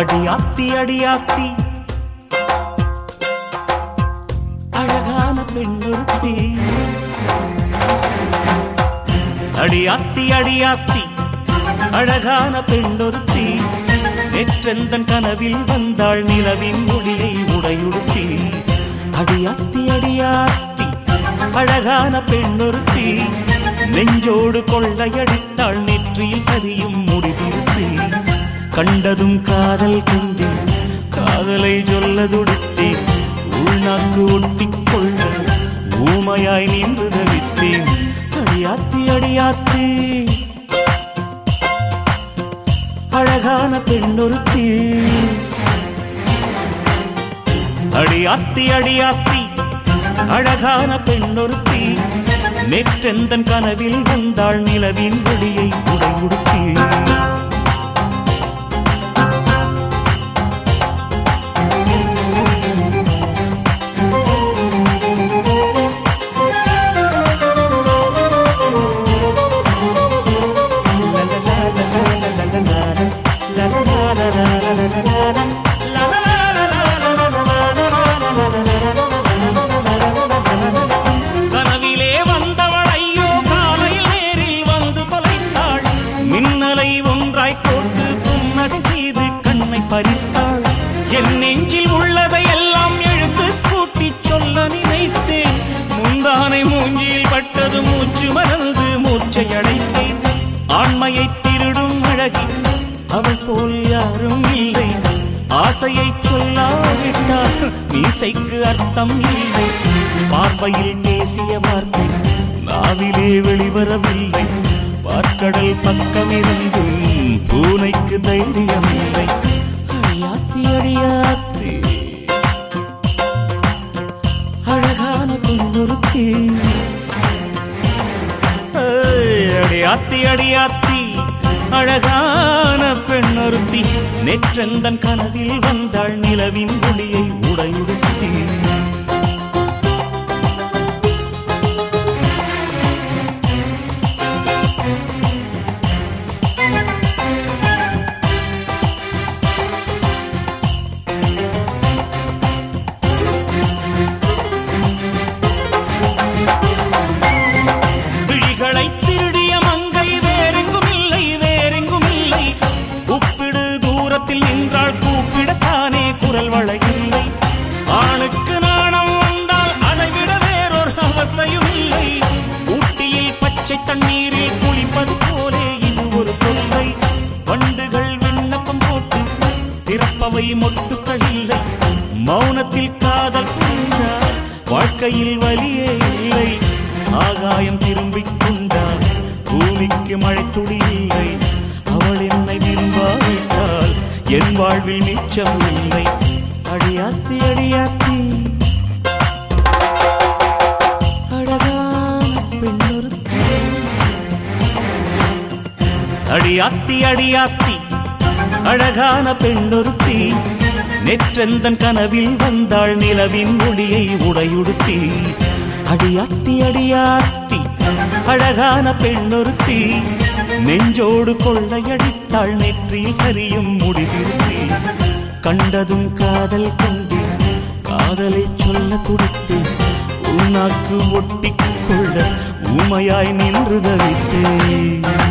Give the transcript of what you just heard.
அடியாத்தி அடியாத்தி அழகான பெண்ணொருத்தி அடியாத்தி அடியாத்தி அழகான பெண்ணொருத்தி நெற்றெந்தன் கனவில் வந்தாள் நிலவின் மொழியை உடையுடுத்தி அடியாத்தி அடியாத்தி அழகான பெண்ணொருத்தி நெஞ்சோடு கொள்ளையடித்தாள் நெற்றியில் சரியும் முடிதிருத்தி கண்டதும் காதல் கொண்டு காதலை சொல்ல துடித்தே உள்நாக்கு ஒட்டிக் கொள்ள ஊமையாய் நின்று தவித்தேன் அடியாத்தி அடியாத்தி அழகான பெண்ணொருத்தி அடியாத்தி அடியாத்தி அழகான பெண்ணொருத்தி நெற்றெந்தன் கனவில் வந்தாள் நிலவின் ஒளியை உடையுடுத்தி கனவிலே வந்தவள் ஐயோ காலையில் நேரில் வந்து தொலைத்தாள் மின்னலை ஒன்றாய் கோர்த்து புன்னகை செய்து கண்ணை பறித்தாள் என் நெஞ்சில் உள்ளதை எல்லாம் எழுத்து கூட்டி சொல்ல நினைத்தேன் முந்தானை மூஞ்சியில் பட்டது மூச்சு மறந்து மூச்சை அடைத்தேன் ஆண்மையை திருடும் அழகி அவள் போல் யாரும் இல்லை ஆசையை சொல்லாவிட்டால் மீசைக்கு அர்த்தம் இல்லை பார்வையில் பேசிய வார்த்தை நாவிலே வெளிவரவில்லை பார்க்கடல் பக்கமிருந்தும் பூனைக்கு தைரியம் இல்லை அடியாத்தி அடியாத்தி அழகான பொன்னொருத்தி ஏய், அடியாத்தி அடியாத்தி அழகான பெண்ணொருத்தி நெற்றந்தன் கனவில் வந்தாள் நிலவின் ஒளியை உடையுடுத்தி விழிகளை திருடிய மங்கை வேறெங்கும் இல்லை வேறெங்கும் இல்லை உப்பிடு தூரத்தில் நின்றாள் கூப்பிடத்தானே குரல் வளையில்லை ஆணுக்கு நாணம் வந்தால் அதை விட வேறொரு அவஸ்தையும் இல்லை ஊட்டியில் பச்சை தண்ணீரில் குளிப்பது போலே இது ஒரு தொல்லை வண்டுகள் விண்ணப்பம் போட்டு திறப்பவை மொட்டுக்கள் இல்லை மௌனத்தில் காதல் கொண்டால் வாழ்க்கையில் வலியே இல்லை ஆகாயம் திரும்பிக் கொண்டால் பூமிக்கு மழை துளி இல்லை அவள் என்னை விரும்பாவிட்டால் என் வாழ்வில் மிச்சம் இல்லை அடியாத்தி அடியாத்தி அழகான பெண்ணொருத்தி அடியாத்தி அடியாத்தி அழகான பெண்ணொருத்தி நெற்றெந்தன் கனவில் வந்தாள் நிலவின் ஒளியை உடையுடுத்தி அடியாத்தி அடியாத்தி அழகான பெண்ணொருத்தி நெஞ்சோடு கொள்ளையடித்தாள் நெற்றியில் சரியும் முடிவிருத்தி கண்டதும் காதல் கொண்டு காதலை சொல்ல துடித்தேன் உன்னாக்கு ஒட்டிக் கொள்ள ஊமையாய் நின்று தவித்தேன்